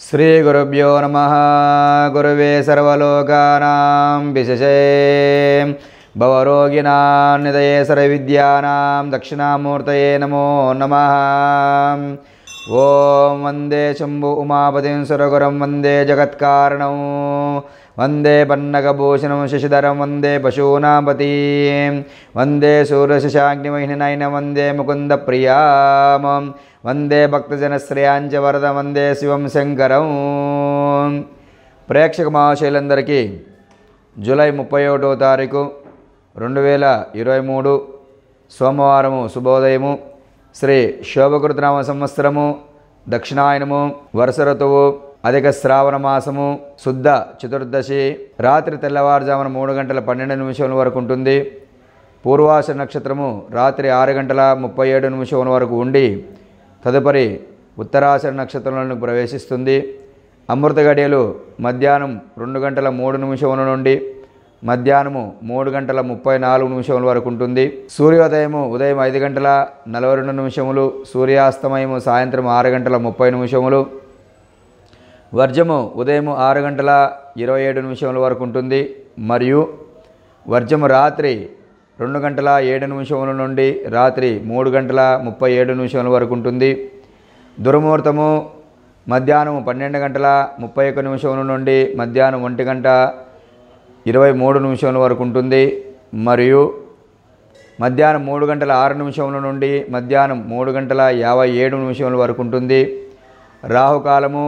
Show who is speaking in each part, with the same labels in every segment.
Speaker 1: శ్రీగురుభ్యో నమ గురువే సర్వలోకానాం విశేషే భవరోగిణాం నిదయే సర్వవిద్యానాం దక్షిణామూర్తయే నమో నమ ఓం వందే శంభు ఉమాపతిం సురగురం వందే జగత్కారణం వందే పన్నగభూషణం శశిధరం వందే పశూనాపతీం వందే సూర్యశశాగ్నిమహినైన వందే ముకుంద ప్రియామం వందే భక్తజనశ్రేయాంచ వరద వందే శివం శంకరం ప్రేక్షక మహాశైలందరికీ జూలై ముప్పై ఒకటో తారీఖు రెండు వేల ఇరవై మూడు సోమవారము శుభోదయము శ్రీ శోభకృతనామ సంవత్సరము దక్షిణాయనము వరుస ఋతువు అధిక శ్రావణ మాసము శుద్ధ చతుర్దశి రాత్రి తెల్లవారుజామున మూడు గంటల పన్నెండు నిమిషముల వరకు ఉంటుంది పూర్వాష నక్షత్రము రాత్రి ఆరు గంటల ముప్పై ఏడు నిమిషముల వరకు ఉండి తదుపరి ఉత్తరాష నక్షత్రంలోకి ప్రవేశిస్తుంది అమృత గడియలు మధ్యాహ్నం రెండు గంటల మూడు నిమిషముల నుండి మధ్యాహ్నము మూడు గంటల ముప్పై నాలుగు నిమిషముల వరకు ఉంటుంది సూర్యోదయము ఉదయం ఐదు గంటల నలభై రెండు నిమిషములు సూర్యాస్తమయము సాయంత్రం ఆరు గంటల ముప్పై నిమిషములు వర్జము ఉదయం ఆరు గంటల ఇరవై ఏడు నిమిషముల వరకు ఉంటుంది మరియు వర్జము రాత్రి రెండు గంటల ఏడు నిమిషముల నుండి రాత్రి మూడు గంటల ముప్పై ఏడు నిమిషముల వరకు ఉంటుంది దుర్ముహూర్తము మధ్యాహ్నం పన్నెండు గంటల ముప్పై ఒక్క నిమిషముల నుండి మధ్యాహ్నం ఒంటి గంట ఇరవై మూడు నిమిషముల వరకు ఉంటుంది మరియు మధ్యాహ్నం మూడు గంటల ఆరు నిమిషముల నుండి మధ్యాహ్నం మూడు గంటల యాభై ఏడు నిమిషముల వరకు ఉంటుంది రాహుకాలము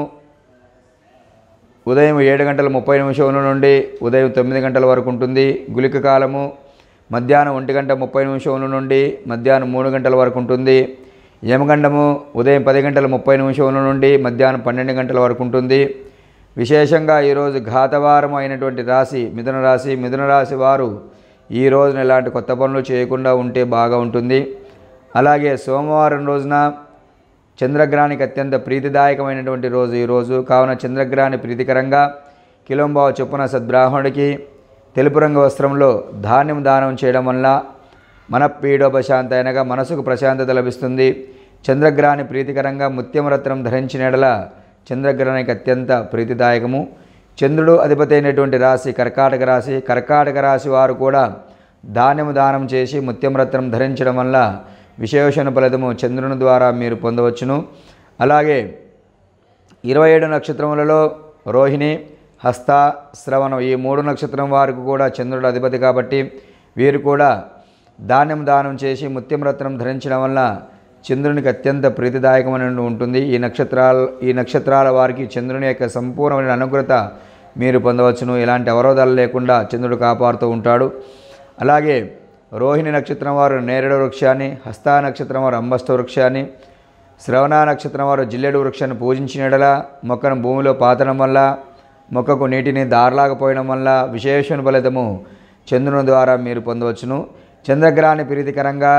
Speaker 1: ఉదయం ఏడు గంటల ముప్పై నిమిషముల నుండి ఉదయం తొమ్మిది గంటల వరకు ఉంటుంది గులిక కాలము మధ్యాహ్నం ఒంటి గంట ముప్పై నిమిషముల నుండి మధ్యాహ్నం మూడు గంటల వరకు ఉంటుంది యమగండము ఉదయం పది గంటల ముప్పై నిమిషముల నుండి మధ్యాహ్నం పన్నెండు గంటల వరకు ఉంటుంది విశేషంగా ఈరోజు ఘాతవారం అయినటువంటి రాశి మిథున రాశి మిథున రాశి వారు ఈ రోజున ఇలాంటి కొత్త పనులు చేయకుండా ఉంటే బాగా ఉంటుంది అలాగే సోమవారం రోజున చంద్రగ్రహానికి అత్యంత ప్రీతిదాయకమైనటువంటి రోజు ఈరోజు కావున చంద్రగ్రహాన్ని ప్రీతికరంగా కిలోంబావ చొప్పున సద్బ్రాహ్మణుడికి తెలుపు రంగు వస్త్రంలో ధాన్యం దానం చేయడం వల్ల మన పీడోపశాంత అనగా మనసుకు ప్రశాంతత లభిస్తుంది చంద్రగ్రహాన్ని ప్రీతికరంగా ముత్యమరత్నం ధరించిన ఎడల చంద్రగ్రహానికి అత్యంత ప్రీతిదాయకము చంద్రుడు అధిపతి అయినటువంటి రాశి కర్కాటక రాశి కర్కాటక రాశి వారు కూడా ధాన్యము దానం చేసి ముత్యమరత్నం ధరించడం వల్ల విశేషణ ఫలితము చంద్రుని ద్వారా మీరు పొందవచ్చును అలాగే ఇరవై ఏడు నక్షత్రములలో రోహిణి హస్త శ్రవణం ఈ మూడు నక్షత్రం వారికి కూడా చంద్రుడు అధిపతి కాబట్టి వీరు కూడా ధాన్యం దానం చేసి ముత్యం రత్నం ధరించడం వల్ల చంద్రునికి అత్యంత ప్రీతిదాయకమైన ఉంటుంది ఈ నక్షత్రాల ఈ నక్షత్రాల వారికి చంద్రుని యొక్క సంపూర్ణమైన అనుగ్రత మీరు పొందవచ్చును ఎలాంటి అవరోధాలు లేకుండా చంద్రుడు కాపాడుతూ ఉంటాడు అలాగే రోహిణి నక్షత్రం వారు నేరేడు వృక్షాన్ని హస్త నక్షత్రం వారు అంబస్త వృక్షాన్ని శ్రవణ నక్షత్రం వారు జిల్లెడు వృక్షాన్ని పూజించిన మొక్కను భూమిలో పాతడం వల్ల మొక్కకు నీటిని దారలాగపోయడం వల్ల విశేషణ ఫలితము చంద్రుని ద్వారా మీరు పొందవచ్చును చంద్రగ్రహాన్ని ప్రీతికరంగా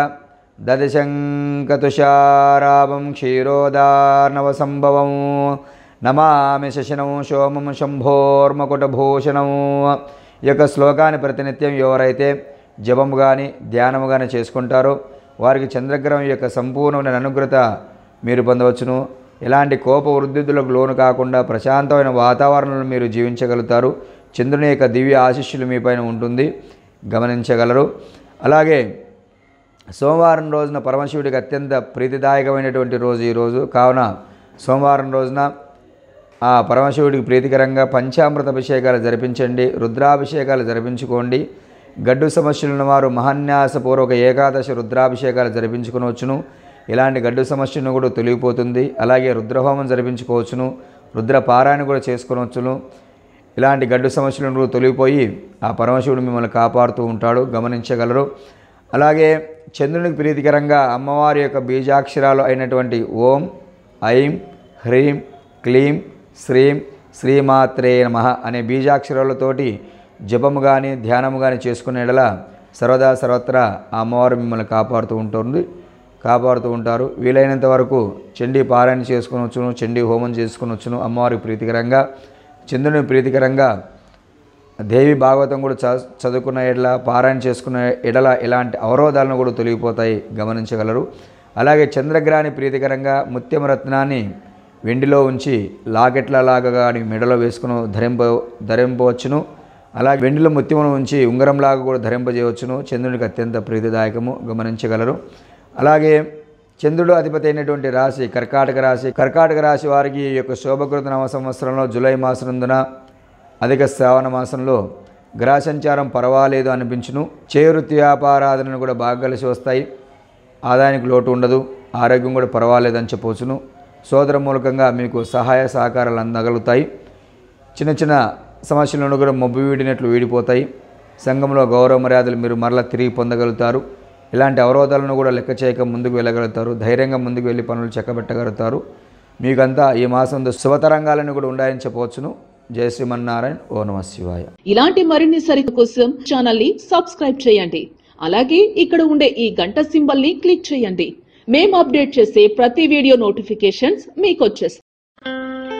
Speaker 1: దదశంకతుషారాభం క్షీరోదార్ణవ సంభవం నమామి శశనం సోమం శంభోర్మకుటభూషణం ఈ యొక్క శ్లోకాన్ని ప్రతినిత్యం ఎవరైతే జపము కానీ ధ్యానము కానీ చేసుకుంటారో వారికి చంద్రగ్రహం యొక్క సంపూర్ణమైన అనుగ్రత మీరు పొందవచ్చును ఎలాంటి కోప వృద్ధితులకు లోను కాకుండా ప్రశాంతమైన వాతావరణంలో మీరు జీవించగలుగుతారు చంద్రుని యొక్క దివ్య ఆశిష్యులు మీపైన ఉంటుంది గమనించగలరు అలాగే సోమవారం రోజున పరమశివుడికి అత్యంత ప్రీతిదాయకమైనటువంటి రోజు ఈరోజు కావున సోమవారం రోజున ఆ పరమశివుడికి ప్రీతికరంగా పంచామృత అభిషేకాలు జరిపించండి రుద్రాభిషేకాలు జరిపించుకోండి గడ్డు సమస్యలు ఉన్నవారు మహాన్యాసపూర్వక ఏకాదశి రుద్రాభిషేకాలు జరిపించుకునవచ్చును ఇలాంటి గడ్డు సమస్యను కూడా తొలగిపోతుంది అలాగే రుద్రహోమం జరిపించుకోవచ్చును రుద్ర పారాయణ కూడా చేసుకునవచ్చును ఇలాంటి గడ్డు సమస్యలను కూడా తొలగిపోయి ఆ పరమశివుడు మిమ్మల్ని కాపాడుతూ ఉంటాడు గమనించగలరు అలాగే చంద్రునికి ప్రీతికరంగా అమ్మవారి యొక్క బీజాక్షరాలు అయినటువంటి ఓం ఐం హ్రీం క్లీం శ్రీం శ్రీమాత్రే నమ అనే బీజాక్షరాలతోటి జపము కానీ ధ్యానము కానీ చేసుకునే ఎడల సర్వదా సర్వత్రా ఆ అమ్మవారు మిమ్మల్ని కాపాడుతూ ఉంటుంది కాపాడుతూ ఉంటారు వీలైనంత వరకు చండీ పారాయణ చేసుకునొచ్చును చండీ హోమం చేసుకునొచ్చును అమ్మవారికి ప్రీతికరంగా చంద్రుని ప్రీతికరంగా దేవి భాగవతం కూడా చ చదువుకున్న ఎడల పారాయణ చేసుకున్న ఎడల ఎలాంటి అవరోధాలను కూడా తొలగిపోతాయి గమనించగలరు అలాగే చంద్రగ్రహాన్ని ప్రీతికరంగా ముత్యం రత్నాన్ని వెండిలో ఉంచి లాకెట్ల లాగా కానీ మెడలో వేసుకుని ధరింప ధరింపవచ్చును అలాగే వెండిలో ముత్యమును ఉంచి ఉంగరంలాగా కూడా ధరింపజేయవచ్చును చంద్రునికి అత్యంత ప్రీతిదాయకము గమనించగలరు అలాగే చంద్రుడు అధిపతి అయినటువంటి రాశి కర్కాటక రాశి కర్కాటక రాశి వారికి ఈ యొక్క శోభకృత నవ సంవత్సరంలో జూలై మాసనందున అధిక శ్రావణ మాసంలో గ్రహ సంచారం పర్వాలేదు అనిపించును చేవృత్తి వ్యాపారాధనలు కూడా బాగా కలిసి వస్తాయి ఆదాయానికి లోటు ఉండదు ఆరోగ్యం కూడా పర్వాలేదని చెప్పవచ్చును సోదర మూలకంగా మీకు సహాయ సహకారాలు అందగలుగుతాయి చిన్న చిన్న సమస్యలను కూడా మబ్బు వీడినట్లు వీడిపోతాయి సంఘంలో గౌరవ మర్యాదలు మీరు మరలా తిరిగి పొందగలుగుతారు ఇలాంటి అవరోధాలను కూడా లెక్క చేయక ముందుకు వెళ్ళగలుగుతారు ధైర్యంగా ముందుకు వెళ్ళి పనులు చెక్కబెట్టగలుగుతారు మీకంతా ఈ మాసంలో శుభతరంగాలను కూడా ఉన్నాయని చెప్పవచ్చును జయ శ్రీమన్నారాయణ ఓ నమ శివాయ
Speaker 2: ఇలాంటి మరిన్ని సరిత కోసం ఛానల్ ని సబ్స్క్రైబ్ చేయండి అలాగే ఇక్కడ ఉండే ఈ గంట సింబల్ ని క్లిక్ చేయండి మేము అప్డేట్ చేసే ప్రతి వీడియో నోటిఫికేషన్స్ మీకు వచ్చేస్తాయి